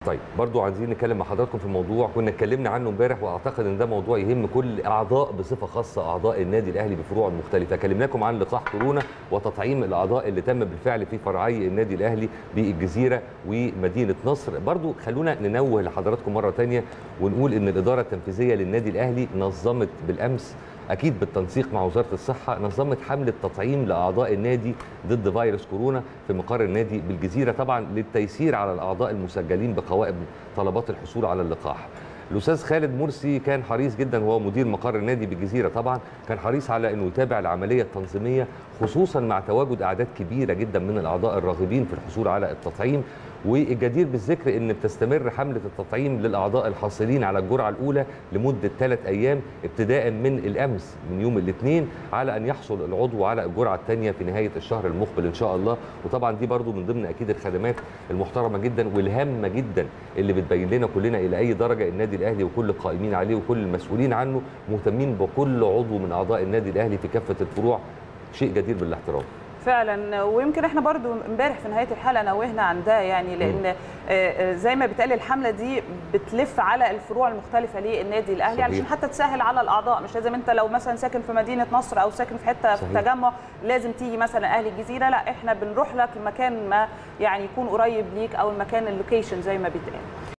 طيب برضو عايزين نتكلم مع حضراتكم في موضوع كنا اتكلمنا عنه امبارح واعتقد ان ده موضوع يهم كل اعضاء بصفه خاصه اعضاء النادي الاهلي بفروعه المختلفه كلمناكم عن لقاح كورونا وتطعيم الاعضاء اللي تم بالفعل في فرعي النادي الاهلي بالجزيره ومدينه نصر برضو خلونا ننوه لحضراتكم مره ثانيه ونقول ان الاداره التنفيذيه للنادي الاهلي نظمت بالامس اكيد بالتنسيق مع وزاره الصحه نظمت حمله تطعيم لاعضاء النادي ضد فيروس كورونا في مقر النادي بالجزيره طبعا للتيسير على الاعضاء المسجلين بقوائم طلبات الحصول على اللقاح الاستاذ خالد مرسي كان حريص جدا وهو مدير مقر النادي بالجزيره طبعا كان حريص على انه يتابع العمليه التنظيميه خصوصا مع تواجد اعداد كبيره جدا من الاعضاء الراغبين في الحصول على التطعيم والجدير بالذكر ان بتستمر حمله التطعيم للاعضاء الحاصلين على الجرعه الاولى لمده ثلاث ايام ابتداء من الامس من يوم الاثنين على ان يحصل العضو على الجرعه الثانيه في نهايه الشهر المقبل ان شاء الله وطبعا دي برضو من ضمن اكيد الخدمات المحترمه جدا والهامه جدا اللي بتبين لنا كلنا الى اي درجه النادي الاهلي وكل القائمين عليه وكل المسؤولين عنه مهتمين بكل عضو من اعضاء النادي الاهلي في كافه الفروع شيء جدير بالاحترام فعلا ويمكن احنا برضو امبارح في نهايه الحلقه نوهنا عن ده يعني لان زي ما بتقال الحمله دي بتلف على الفروع المختلفه للنادي الاهلي صحيح. علشان حتى تسهل على الاعضاء مش لازم انت لو مثلا ساكن في مدينه نصر او ساكن في حته في صحيح. التجمع لازم تيجي مثلا اهل الجزيره لا احنا بنروح لك المكان ما يعني يكون قريب ليك او المكان اللوكيشن زي ما بيتقال